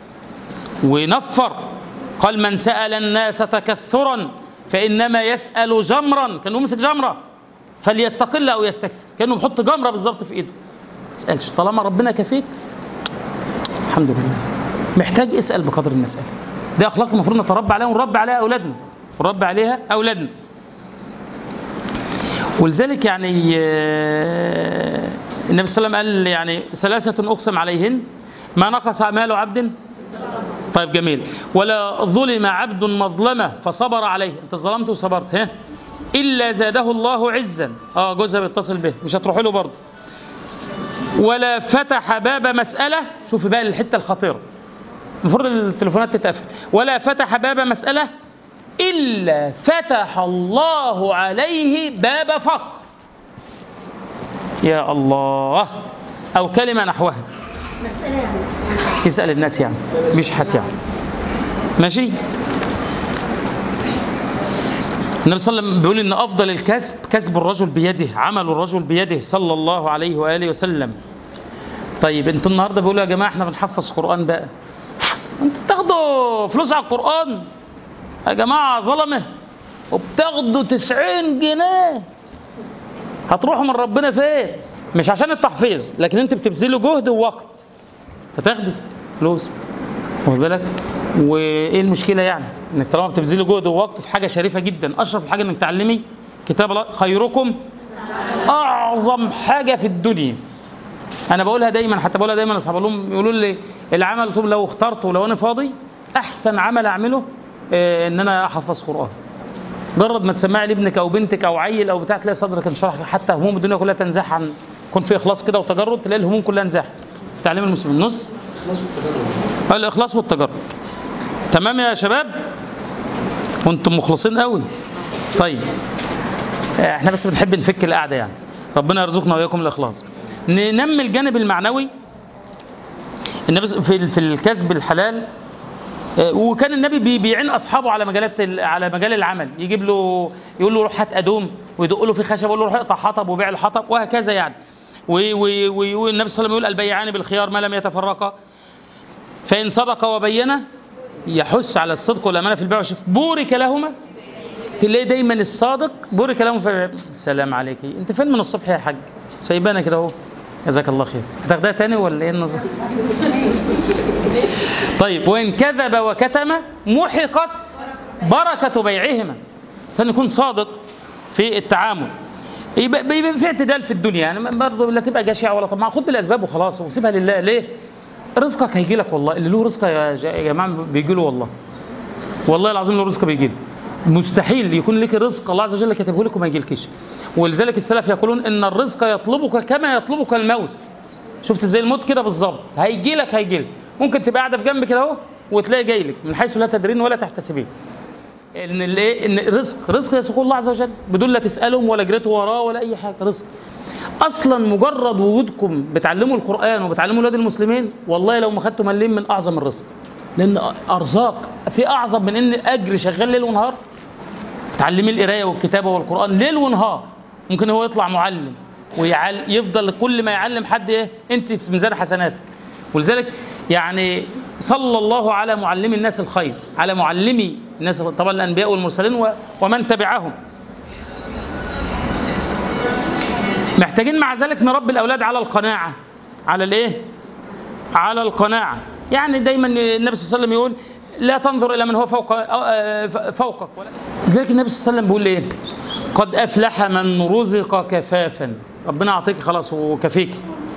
ونفر قال من سأل الناس تكثرا فإنما يسأل جمرا كان مسك جمرة فليستقل أو يستكثر كأنه بيحط جمرة بالظبط في إيده ما تسألش طالما ربنا كفيك الحمد لله محتاج اسأل بقدر المسألة دي أخلاق المفروض نتربى عليها ونربي عليها أولادنا ونربي عليها أولادنا ولذلك يعني آه، النبي صلى الله عليه وسلم قال يعني ثلاثة أقسم عليهن ما نقص مال عبد طيب جميل ولا ظلم عبد مظلمة فصبر عليه انت ظلمت وصبرت ها إلا زاده الله عزا اه جوزها بيتصل به مش هتروح له برضه ولا فتح باب مسألة شوف بقى الحتة الخطيرة المفروض التليفونات تتقفل ولا فتح باب مسألة إلا فتح الله عليه باب فقر يا الله أو كلمة نحوها مسألة يعني يسأل الناس يعني بيشحت يعني ماشي النبي صلى الله عليه وسلم بيقول ان افضل الكسب كسب الرجل بيده عمل الرجل بيده صلى الله عليه واله وسلم طيب انتوا النهارده بيقولوا يا جماعه احنا بنحفظ قران بقى انتوا بتاخدوا فلوس على القران يا جماعه ظلمه وبتاخدوا 90 جنيه هتروحوا من ربنا فين مش عشان التحفيظ لكن انت بتبذلوا جهد ووقت فتاخدي فلوس واخد بالك وايه المشكله يعني انك طالما بتبذلي جهد ووقت في حاجه شريفه جدا اشرف حاجه انك تعلمي كتاب الله خيركم اعظم حاجه في الدنيا انا بقولها دايما حتى بقولها دايما لاصحاب لهم يقولوا لي العمل طول لو اخترته ولو انا فاضي احسن عمل اعمله آه، ان انا احفظ قران جرب ما تسمعي لابنك او بنتك او عيل او بتاع تلاقي صدرك انشرح حتى هموم الدنيا كلها تنزاح عن يكون في اخلاص كده وتجرد تلاقي الهموم كلها انزاح تعليم المسلمين نص الاخلاص والتجرد تمام يا شباب وانتم مخلصين قوي طيب احنا بس بنحب نفك القعده يعني ربنا يرزقنا واياكم الاخلاص ننمي الجانب المعنوي النبي في في الكسب الحلال آه، وكان النبي بي- بيعين اصحابه على مجالات ال- على مجال العمل يجيب له يقول له روح هات ادوم ويدق له في خشب يقول له روح اقطع حطب وبيع الحطب وهكذا يعني و- و- و- والنبي صلى الله عليه وسلم يقول البيعان بالخيار ما لم يتفرقا فان صدق وبين يحث على الصدق والامانه في البيع والشراء بورك لهما تلاقي دايما الصادق بورك لهم في البيع. السلام عليكي انت فين من الصبح يا حاج سايبانا كده اهو جزاك الله خير هتاخدها تاني ولا ايه النظام طيب وان كذب وكتم محقت بركه بيعهما عشان يكون صادق في التعامل يبقى يبقى في اعتدال في الدنيا يعني برضه لا تبقى جشع ولا طماع خد بالاسباب وخلاص وسيبها لله ليه؟ رزقك هيجي لك والله اللي له رزق يا ج- يا جماعه بيجي له والله والله العظيم له رزق بيجي له مستحيل يكون لك رزق الله عز وجل كاتبه لك وما يجيلكش ولذلك السلف يقولون ان الرزق يطلبك كما يطلبك الموت شفت ازاي الموت كده بالظبط هيجي لك هيجي لك ممكن تبقى قاعده في جنب كده اهو وتلاقي جاي لك من حيث لا تدرين ولا تحتسبين ان الايه ان الرزق رزق يسوق الله عز وجل بدون لا تسالهم ولا جريتوا وراه ولا اي حاجه رزق اصلا مجرد وجودكم بتعلموا القران وبتعلموا اولاد المسلمين والله لو ما خدتوا مليم من اعظم الرزق لان ارزاق في اعظم من ان اجر شغال ليل ونهار تعلمي القرايه والكتابه والقران ليل ونهار ممكن هو يطلع معلم ويعل يفضل كل ما يعلم حد ايه انت في ميزان حسناتك ولذلك يعني صلى الله على معلمي الناس الخير على معلمي الناس طبعا الانبياء والمرسلين و- ومن تبعهم محتاجين مع ذلك نربي الاولاد على القناعه على الايه على القناعه يعني دايما النبي صلى الله عليه وسلم يقول لا تنظر الى من هو فوق آه، فوقك لذلك النبي صلى الله عليه وسلم بيقول ايه قد افلح من رزق كفافا ربنا يعطيك خلاص وكفيك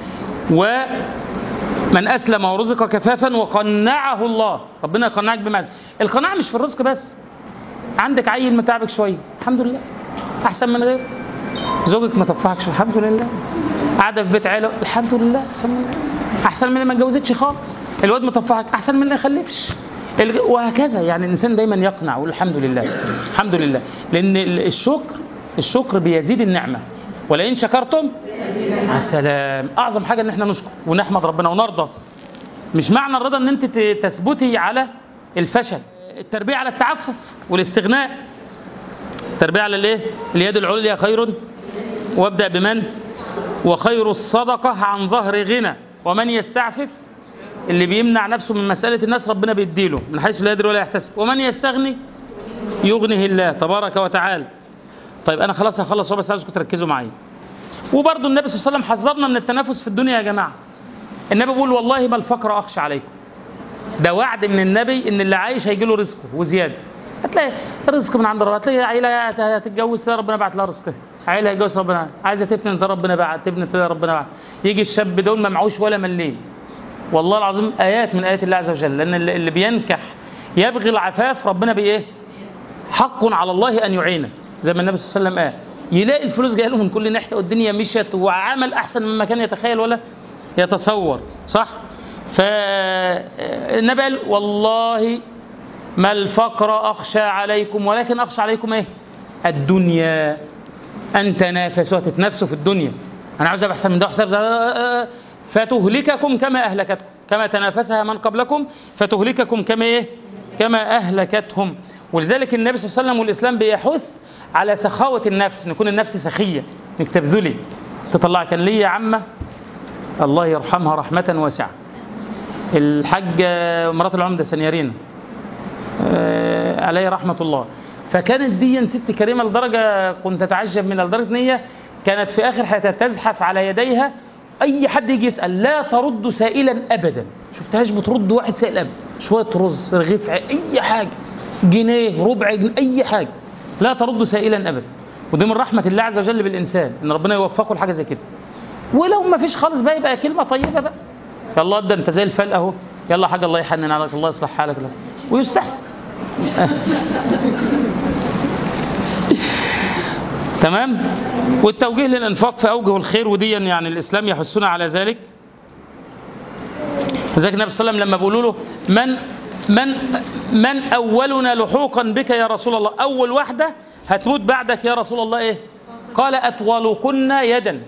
ومن اسلم ورزق كفافا وقنعه الله ربنا يقنعك بمال القناعه مش في الرزق بس عندك عيل متعبك شويه الحمد لله احسن من غيره زوجك ما طفحكش الحمد لله قاعده في بيت عيله الحمد لله احسن من احسن من اللي ما اتجوزتش خالص الواد مطفحك احسن من اللي ما خلفش الج- وهكذا يعني الانسان دايما يقنع ويقول الحمد لله الحمد لله لان ال- الشكر الشكر بيزيد النعمه ولئن شكرتم يا سلام اعظم حاجه ان احنا نشكر ونحمد ربنا ونرضى مش معنى الرضا ان انت ت- تثبتي على الفشل التربيه على التعفف والاستغناء التربيه على الايه اليد العليا خير وابدا بمن وخير الصدقه عن ظهر غنى ومن يستعفف اللي بيمنع نفسه من مساله الناس ربنا بيديله من حيث لا يدري ولا يحتسب ومن يستغني يغنه الله تبارك وتعالى طيب انا خلاص هخلص هو بس عايزكم تركزوا معايا وبرضه النبي صلى الله عليه وسلم حذرنا من التنافس في الدنيا يا جماعه النبي بيقول والله ما الفقر اخشى عليكم ده وعد من النبي ان اللي عايش هيجي له رزقه وزياده هتلاقي رزق من عند ربنا هتلاقي عيله هتتجوز تلاقي ربنا بعت لها رزقها عيله هيتجوز ربنا عايزه تبني ده ربنا بعت تبني ده ربنا بعت يجي الشاب دول ما معهوش ولا مليم والله العظيم ايات من ايات الله عز وجل لان اللي اللي بينكح يبغي العفاف ربنا بايه حق على الله ان يعينه زي ما النبي صلى الله عليه وسلم قال يلاقي الفلوس جايه له من كل ناحيه والدنيا مشت وعمل احسن مما كان يتخيل ولا يتصور صح فالنبي قال والله ما الفقر اخشى عليكم ولكن اخشى عليكم ايه الدنيا ان تنافسوا وتتنافسوا في الدنيا انا عاوز ابقى احسن من ده احسن من ده فتهلككم كما اهلكتكم كما تنافسها من قبلكم فتهلككم كما ايه كما اهلكتهم ولذلك النبي صلى الله عليه وسلم والاسلام بيحث على سخاوه النفس ان يكون النفس سخيه انك تبذلي تطلع كان لي عمه الله يرحمها رحمه واسعه الحاجه مرات العمده سنيارينا آه، عليه رحمه الله فكانت دي ست كريمه لدرجه كنت اتعجب منها لدرجه ان هي كانت في اخر حياتها تزحف على يديها اي حد يجي يسال لا ترد سائلا ابدا شفتهاش بترد واحد سائل ابدا شويه رز رغيف ع- اي حاجه جنيه ربع جنيه اي حاجه لا ترد سائلا ابدا ودي من رحمه الله عز وجل بالانسان ان ربنا يوفقه لحاجه زي كده ولو ما فيش خالص بقى يبقى كلمه طيبه بقى فالله ده انت زي الفل اهو يلا حاجه الله يحنن عليك الله يصلح حالك لا. ويستحسن تمام والتوجيه للانفاق في اوجه الخير ودي يعني الاسلام يحثنا على ذلك لذلك النبي صلى الله عليه وسلم لما بيقولوا له من من من اولنا لحوقا بك يا رسول الله اول واحده هتموت بعدك يا رسول الله ايه قال اطولكن يدا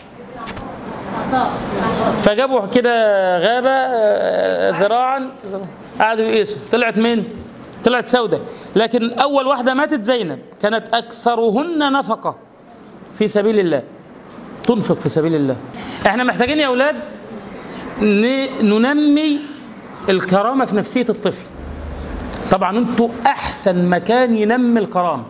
فجابوا كده غابه آه، ذراعا قعدوا يقيسوا طلعت مين طلعت سودة لكن اول واحده ماتت زينب كانت اكثرهن نفقه في سبيل الله تنفق في سبيل الله احنا محتاجين يا اولاد ن- ننمي الكرامه في نفسيه الطفل طبعا انتوا احسن مكان ينمي الكرامه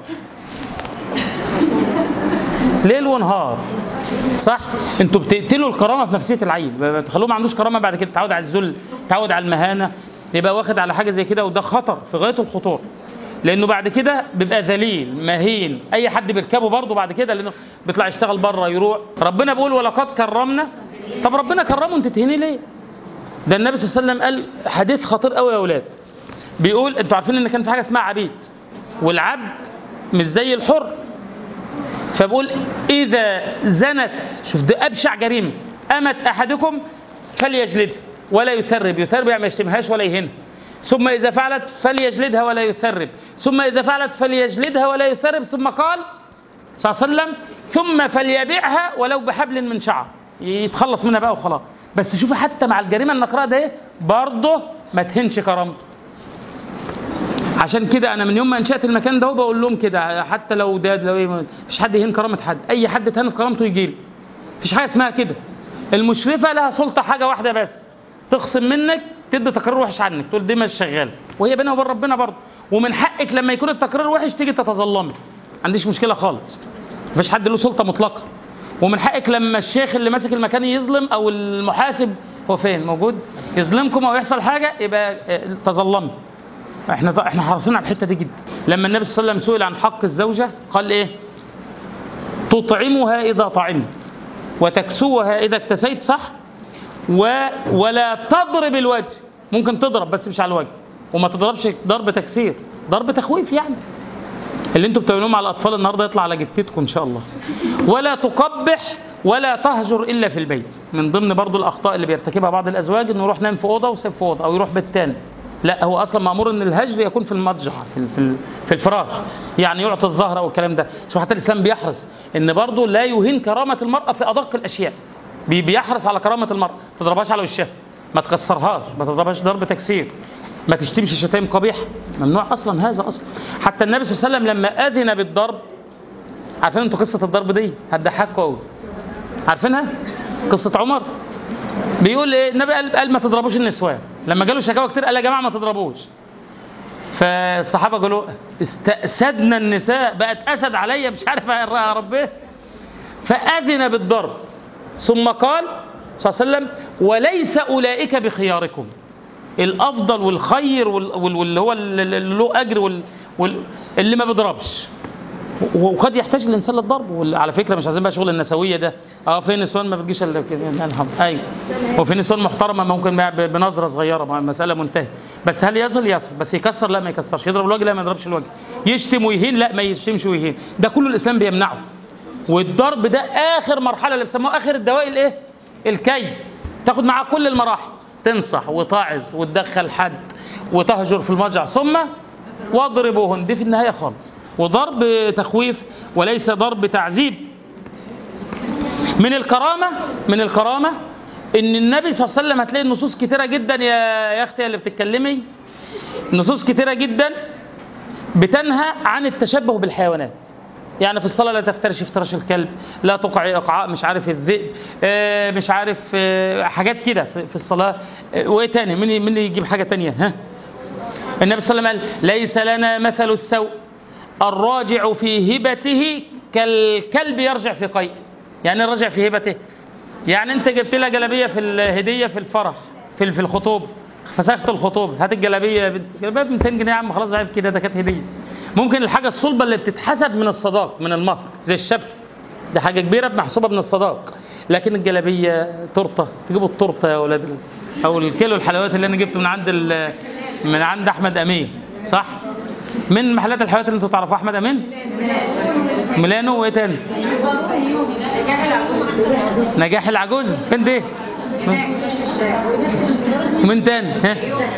ليل ونهار صح انتوا بتقتلوا الكرامه في نفسيه العيل بتخلوه ما عندوش كرامه بعد كده تعود على الذل تعود على المهانه يبقى واخد على حاجه زي كده وده خطر في غايه الخطوره لانه بعد كده بيبقى ذليل مهين اي حد بيركبه برضه بعد كده لانه بيطلع يشتغل بره يروح ربنا بيقول ولقد كرمنا طب ربنا كرمه انت تهيني ليه ده النبي صلى الله عليه وسلم قال حديث خطير قوي يا اولاد بيقول انتوا عارفين ان كان في حاجه اسمها عبيد والعبد مش زي الحر فبقول إذا زنت شوف ده أبشع جريمة أمت أحدكم فليجلدها ولا يثرب يثرب يعني ما يشتمهاش ولا يهنها ثم إذا فعلت فليجلدها ولا يثرب ثم إذا فعلت فليجلدها ولا يثرب ثم قال صلى الله عليه وسلم ثم فليبيعها ولو بحبل من شعر يتخلص منها بقى وخلاص بس شوفوا حتى مع الجريمة النقراء ده إيه برضه ما تهنش كرامته عشان كده انا من يوم ما انشات المكان ده بقول لهم كده حتى لو داد لو ايه مفيش حد يهين كرامه حد اي حد اتهانت كرامته يجي لي مفيش حاجه اسمها كده المشرفه لها سلطه حاجه واحده بس تخصم منك تدي تقرير وحش عنك تقول دي مش شغاله وهي بينها وبين ربنا برضه ومن حقك لما يكون التقرير وحش تيجي تتظلمي ما عنديش مشكله خالص مفيش حد له سلطه مطلقه ومن حقك لما الشيخ اللي ماسك المكان يظلم او المحاسب هو فين موجود يظلمكم او يحصل حاجه يبقى اه، تظلمي احنا احنا حريصين على الحته دي جدا لما النبي صلى الله عليه وسلم سئل عن حق الزوجه قال ايه تطعمها اذا طعمت وتكسوها اذا اكتسيت صح و ولا تضرب الوجه ممكن تضرب بس مش على الوجه وما تضربش ضرب تكسير ضرب تخويف يعني اللي انتوا بتعملوه مع الاطفال النهارده يطلع على جتتكم ان شاء الله ولا تقبح ولا تهجر الا في البيت من ضمن برضو الاخطاء اللي بيرتكبها بعض الازواج انه يروح نام في اوضه وسيب في اوضه او يروح بيت تاني لا هو اصلا مامور ان الهجر يكون في المضجع في في, في الفراش يعني يعطي الظهر او الكلام ده شوف حتى الاسلام بيحرص ان برضو لا يهين كرامه المراه في ادق الاشياء بي- بيحرص على كرامه المراه ما تضربهاش على وشها ما تكسرهاش ما تضربهاش ضرب تكسير ما تشتمش شتائم قبيحه ممنوع اصلا هذا اصلا حتى النبي صلى الله عليه وسلم لما اذن بالضرب عارفين انتوا قصه الضرب دي هتضحكوا قوي عارفينها قصه عمر بيقول ايه النبي قال, قال ما تضربوش النسوان لما جاله شكاوى كتير قال يا جماعه ما تضربوش فالصحابه قالوا استأسدنا النساء بقت اسد عليا مش عارف يا ربيه فاذن بالضرب ثم قال صلى الله عليه وسلم وليس اولئك بخياركم الافضل والخير وال- وال- واللي هو اللي له اجر وال- وال- اللي ما بيضربش وقد يحتاج الانسان للضرب وعلى فكره مش عايزين بقى شغل النسويه ده اه في نسوان ما بتجيش الا كده الله يرحمها. ايوه وفي نسوان محترمه ممكن بقى ب- بنظره صغيره ما المساله منتهيه بس هل يصل يصل بس يكسر لا ما يكسرش يضرب الوجه لا ما يضربش الوجه يشتم ويهين لا ما يشتمش ويهين ده كله الاسلام بيمنعه والضرب ده اخر مرحله اللي بيسموها اخر الدواء الايه الكي تاخد معاه كل المراحل تنصح وتعظ وتدخل حد وتهجر في المضجع ثم واضربوهن دي في النهايه خالص وضرب تخويف وليس ضرب تعذيب من الكرامه من الكرامه ان النبي صلى الله عليه وسلم هتلاقي النصوص كتيره جدا يا يا اختي اللي بتتكلمي نصوص كتيره جدا بتنهى عن التشبه بالحيوانات يعني في الصلاة لا تفترش افتراش الكلب لا تقع إقعاء مش عارف الذئب آه، مش عارف آه، حاجات كده في في الصلاة آه، وإيه تاني مين مين اللي يجيب حاجة تانية ها النبي صلى الله عليه وسلم قال ليس لنا مثل السوء الراجع في هبته كالكلب يرجع في قيء يعني الراجع في هبته يعني انت جبت لها جلابيه في الهديه في الفرح في في الخطوب فسخت الخطوب هات الجلابيه يا بنت جلابيه ب 200 جنيه يا عم خلاص عيب كده ده كانت هديه ممكن الحاجه الصلبه اللي بتتحسب من الصداق من المهر زي الشبكه ده حاجه كبيره محسوبه من الصداق لكن الجلابيه تورته تجيبوا التورته يا اولاد ال- او الكيلو الحلويات اللي انا جبته من عند ال- من عند احمد امين صح من محلات الحلويات اللي انتوا تعرفوها احمد امين ميلانو وايه تاني نجاح العجوز فين دي ومن تاني ها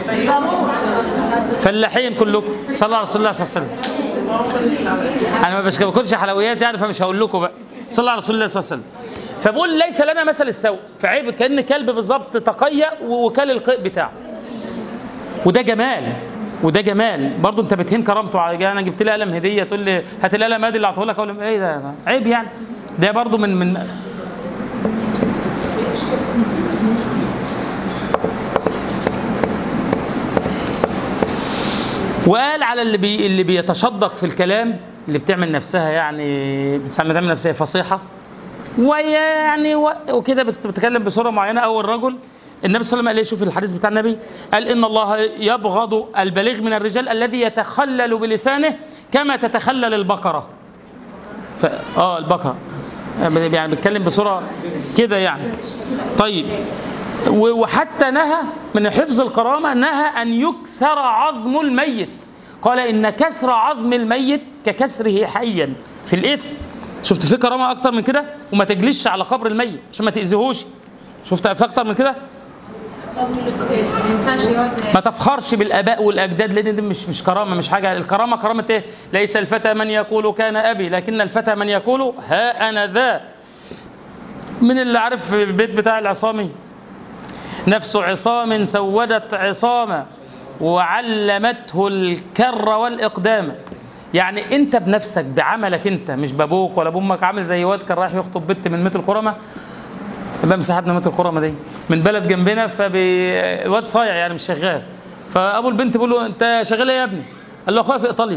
فلاحين كلكم صلى الله على رسول الله صلى الله عليه وسلم انا ما بش- ما باكلش حلويات يعني فمش هقول لكم بقى صلى الله على رسول الله صلى الله عليه وسلم فبقول ليس لنا مثل السوء فعيب كان كلب بالظبط تقيأ وكل القيء بتاعه وده جمال وده جمال برضه انت بتهين كرامته على انا جبت لي قلم هديه تقول لي هات القلم ادي اللي اعطيه لك اقول له ايه ده عيب يعني ده برضه من من وقال على اللي بي اللي بيتشدق في الكلام اللي بتعمل نفسها يعني بتعمل نفسها فصيحه ويعني و- وكده بت- بتتكلم بصوره معينه او الرجل النبي صلى الله عليه وسلم قال ايه شوف الحديث بتاع النبي قال ان الله يبغض البليغ من الرجال الذي يتخلل بلسانه كما تتخلل البقره ف... اه البقره يعني بيتكلم بصوره كده يعني طيب و- وحتى نهى من حفظ الكرامه نهى ان يكسر عظم الميت قال ان كسر عظم الميت ككسره حيا في الاثم شفت في كرامه اكتر من كده وما تجلسش على قبر الميت عشان ما تاذيهوش شفت في اكتر من كده ما ينفعش يقعد ما تفخرش بالاباء والاجداد لان دي مش مش كرامه مش حاجه الكرامه كرامه ايه ليس الفتى من يقول كان ابي لكن الفتى من يقول ها انا ذا من اللي عارف في البيت بتاع العصامي نفس عصام سودت عصاما وعلمته الكر والاقدام يعني انت بنفسك بعملك انت مش بابوك ولا بامك عامل زي واد كان رايح يخطب بنت من متر الكرمه بقى مساحتنا متر الكرمه دي من بلد جنبنا فالواد صايع يعني مش شغال فابو البنت بيقول له انت شغال ايه يا ابني؟ قال له اخويا في ايطاليا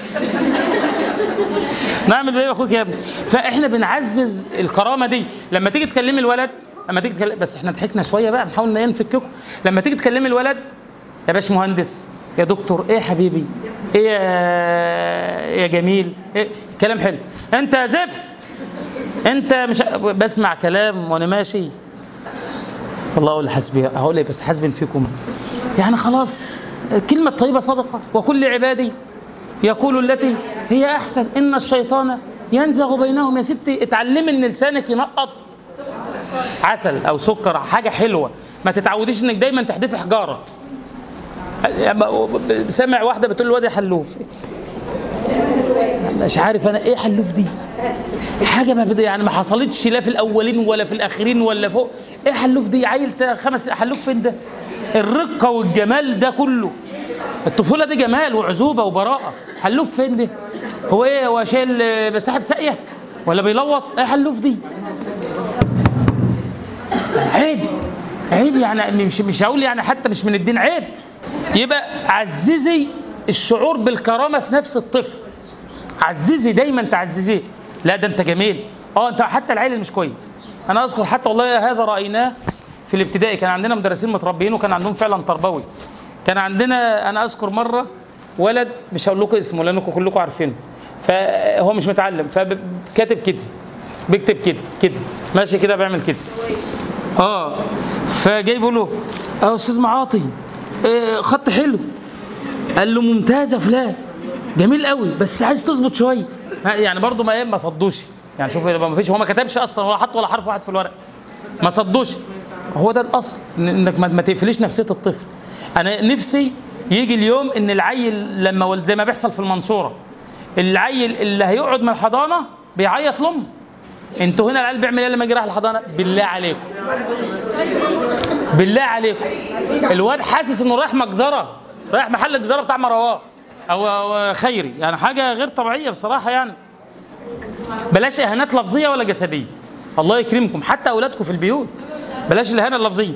نعمل ايه يا اخوك يا ابني فاحنا بنعزز الكرامه دي لما تيجي تكلمي الولد لما تيجي تكلم بس احنا ضحكنا شويه بقى نحاول ايه نفككم لما تيجي تكلمي الولد يا باش مهندس يا دكتور ايه يا حبيبي ايه يا, يا جميل إيه؟ كلام حلو انت يا زفت انت مش بسمع كلام وانا ماشي والله اقول حسبي هقول ايه بس حسب فيكم يعني خلاص كلمة طيبة صدقة وكل عبادي يقول التي هي أحسن إن الشيطان ينزغ بينهم يا ستي اتعلمي إن لسانك ينقط عسل أو سكر حاجة حلوة ما تتعوديش إنك دايما تحدفي حجارة سامع واحدة بتقول الواد يا حلوف مش عارف أنا إيه حلوف دي حاجة ما بدي يعني ما حصلتش لا في الأولين ولا في الآخرين ولا فوق إيه حلوف دي عيل تا- خمس حلوف فين ده الرقة والجمال ده كله الطفولة دي جمال وعزوبة وبراءة حلوف فين ده هو ايه هو شايل آه، بسحب ساقية ولا بيلوط ايه حلوف دي عيب عيب يعني مش مش هقول يعني حتى مش من الدين عيب يبقى عززي الشعور بالكرامة في نفس الطفل عززي دايما تعززيه لا ده انت جميل اه انت حتى العيل اللي مش كويس انا اذكر حتى والله هذا رايناه في الابتدائي كان عندنا مدرسين متربيين وكان عندهم فعلا تربوي كان عندنا انا اذكر مره ولد مش هقول لكم اسمه لانكم كلكم عارفينه فهو مش متعلم فكاتب كده بيكتب كده كده ماشي كده بيعمل كده اه فجاي بيقول له اه استاذ معاطي آه خط حلو قال له ممتاز يا فلان جميل قوي بس عايز تظبط شويه ها، يعني برضه ما ايه ما صدوش يعني شوف ما فيش هو ما كتبش اصلا ولا حط ولا حرف واحد في الورق ما صدوش هو ده الاصل إن- انك ما ما تقفليش نفسيه الطفل انا نفسي يجي اليوم ان العيل لما ولد زي ما بيحصل في المنصوره العيل اللي هيقعد من الحضانه بيعيط لامه انتوا هنا العيال بيعمل ايه لما يجي رايح الحضانه بالله عليكم بالله عليكم الواد حاسس انه رايح مجزره رايح محل جزاره بتاع مروان او أو خيري يعني حاجه غير طبيعيه بصراحه يعني بلاش اهانات لفظيه ولا جسديه الله يكرمكم حتى اولادكم في البيوت بلاش الاهانه اللفظيه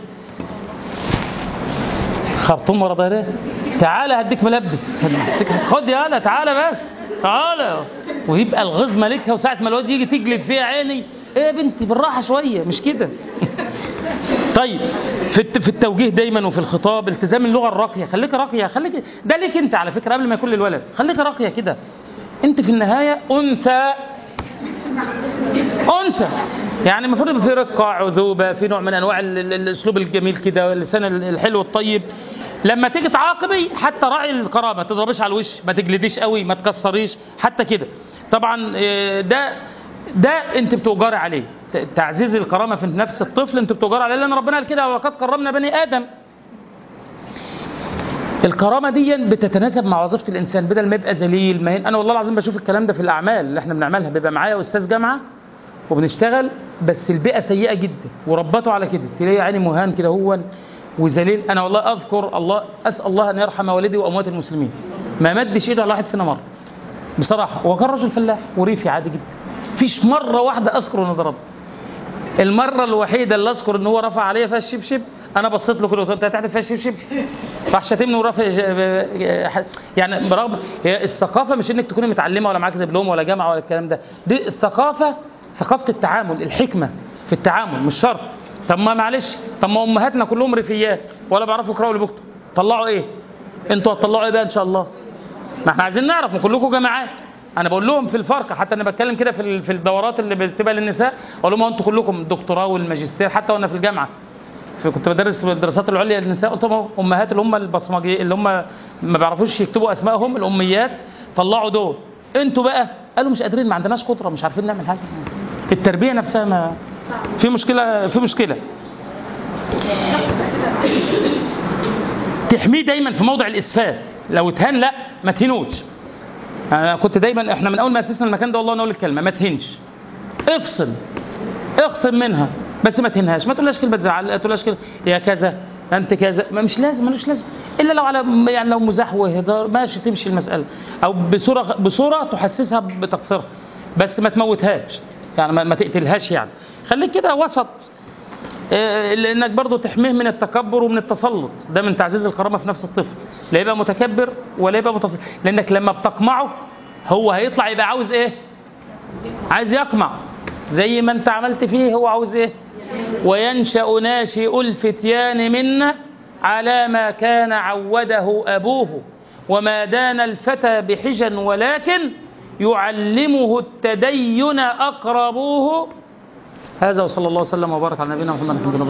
خرطوم ورا ظهرها تعالى هديك ملبس هديك- خد يالا تعالى بس تعالى ويبقى الغيظ مالكها وساعه ما الواد يجي تجلد فيها عيني ايه يا بنتي بالراحه شويه مش كده طيب في الت- في التوجيه دايما وفي الخطاب التزام اللغه الراقيه خليك راقيه خليك ده ليك انت على فكره قبل ما يكون للولد خليك راقيه كده انت في النهايه انثى انثى يعني المفروض يبقى في رقه عذوبه في نوع من انواع ال- ال- الاسلوب الجميل كده اللسان ال- الحلو الطيب لما تيجي تعاقبي حتى راعي القرابه ما تضربيش على الوش ما تجلديش قوي ما تكسريش حتى كده طبعا آه، ده ده انت بتؤجري عليه ت- تعزيز الكرامه في نفس الطفل انت بتؤجري عليه لان ربنا قال كده ولقد كرمنا بني ادم الكرامه دي بتتناسب مع وظيفه الانسان بدل ما يبقى ذليل مهين انا والله العظيم بشوف الكلام ده في الاعمال اللي احنا بنعملها بيبقى معايا استاذ جامعه وبنشتغل بس البيئه سيئه جدا وربته على كده تلاقي عيني مهان كده هو وذليل انا والله اذكر الله اسال الله ان يرحم والدي واموات المسلمين ما مدش ايده على واحد فينا مره بصراحه هو كان رجل فلاح وريفي عادي جدا فيش مره واحده اذكر انه ضرب المره الوحيده اللي اذكر ان هو رفع عليا فيها الشبشب انا بصيت له كده قلت له انت هتحدف فيها الشبشب راح شاتمني ورافع ج- يعني برغم هي الثقافه مش انك تكوني متعلمه ولا معاك دبلوم ولا جامعه ولا الكلام ده دي الثقافه ثقافه التعامل الحكمه في التعامل مش شرط طب ما معلش طب ما امهاتنا كلهم ريفيات ولا بيعرفوا يقراوا ولا بيكتبوا طلعوا ايه انتوا هتطلعوا ايه بقى ان شاء الله ما احنا عايزين نعرف ما كلكم جامعات انا بقول لهم في الفرق حتى انا بتكلم كده في ال- في الدورات اللي بتبقى للنساء اقول لهم هو انتوا كلكم الدكتوراه والماجستير حتى وانا في الجامعه في كنت بدرس الدراسات العليا للنساء قلت لهم أهو امهات اللي هم البصمجي اللي هم ما بيعرفوش يكتبوا اسمائهم الاميات طلعوا دول انتوا بقى قالوا مش قادرين ما عندناش قدره مش عارفين نعمل حاجه التربيه نفسها ما في مشكله في مشكله تحميه دايما في موضع الاسفاف لو اتهان لا ما تهنوش انا كنت دايما احنا من اول ما اسسنا المكان ده والله نقول الكلمه ما تهنش افصل اخصم منها بس ما تهنهاش ما تقولهاش كلمه تزعل ما تقولهاش كلمه يا كذا انت كذا ما مش لازم ملوش لازم الا لو على يعني لو مزاح وهزار ماشي تمشي المساله او بصوره بصوره تحسسها بتقصيرها بس ما تموتهاش يعني ما, ما تقتلهاش يعني خليك كده وسط آه، لانك برضو تحميه من التكبر ومن التسلط ده من تعزيز الكرامه في نفس الطفل لا يبقى متكبر ولا يبقى متسلط لانك لما بتقمعه هو هيطلع يبقى عاوز ايه عايز يقمع زي ما انت عملت فيه هو عاوز ايه وينشا ناشئ الفتيان منا على ما كان عوده ابوه وما دان الفتى بحجا ولكن يعلمه التدين اقربوه هذا وصلى الله وسلم وبارك على نبينا محمد الحمد لله